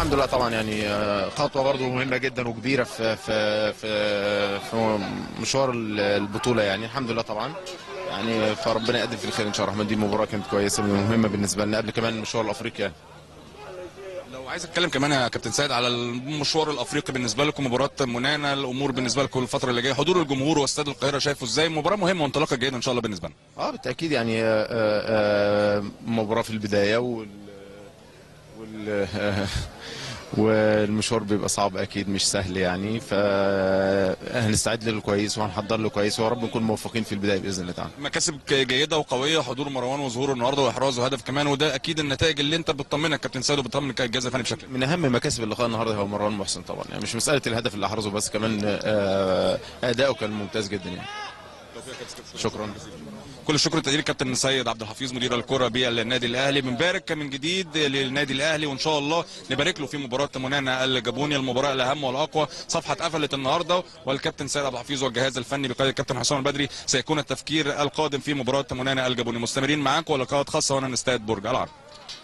الحمد لله طبعا يعني آه، خطوه برضو مهمه جدا وكبيره في في في, في مشوار البطوله يعني الحمد لله طبعا يعني فربنا يقدم في الخير ان شاء الله الرحمن دي مباراه كانت كويسه مهمه بالنسبه لنا قبل كمان مشوار الافريقي يعني. لو عايز اتكلم كمان يا كابتن سيد على المشوار الافريقي بالنسبه لكم مباراه منانا الامور بالنسبه لكم الفتره اللي جايه حضور الجمهور واستاد القاهره شايفه ازاي مباراه مهمه وانطلاقه جيده ان شاء الله بالنسبه لنا اه بالتاكيد يعني آه، آه، مباراه في البدايه وال وال والمشوار بيبقى صعب اكيد مش سهل يعني فهنستعد له كويس وهنحضر له كويس ويا رب نكون موفقين في البدايه باذن الله تعالى مكاسب جيده وقويه حضور مروان وظهوره النهارده واحرازه هدف كمان وده اكيد النتائج اللي انت بتطمنك كابتن سيد وبتطمن الجهاز الفني بشكل من اهم مكاسب اللقاء النهارده هو مروان محسن طبعا يعني مش مساله الهدف اللي احرزه بس كمان آه، اداؤه كان ممتاز جدا يعني شكرا كل الشكر والتقدير كابتن سيد عبد الحفيظ مدير الكره بالنادي الاهلي بنبارك من جديد للنادي الاهلي وان شاء الله نبارك له في مباراه منانا الجابوني المباراه الاهم والاقوى صفحه قفلت النهارده والكابتن سيد عبد الحفيظ والجهاز الفني بقياده الكابتن حسام البدري سيكون التفكير القادم في مباراه منانا الجابوني مستمرين معاكم ولقاءات خاصه هنا من استاد برج العرب